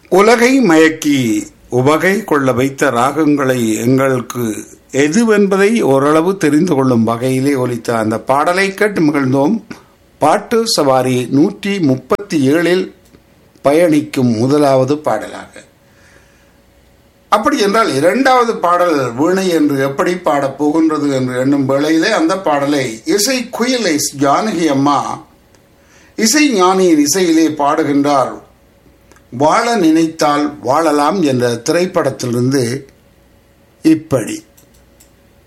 உலகை மயக்கி உவகை கொள்ள வைத்த ராகங்களை எங்களுக்கு எதுவென்பதை ஓரளவு தெரிந்து கொள்ளும் வகையிலே ஒலித்த அந்த பாடலை கேட்டு மகிழ்ந்தோம் பாட்டு சவாரி நூற்றி முப்பத்தி ஏழில் பயணிக்கும் முதலாவது பாடலாக அப்படி என்றால் இரண்டாவது பாடல் வீணை என்று எப்படி பாடப் போகின்றது என்று எண்ணும் வேளையிலே அந்த பாடலை இசை குயிலை ஜானகி அம்மா இசை ஞானியின் இசையிலே பாடுகின்றார் வாழ நினைத்தால் வாழலாம் என்ற திரைப்படத்திலிருந்து இப்படி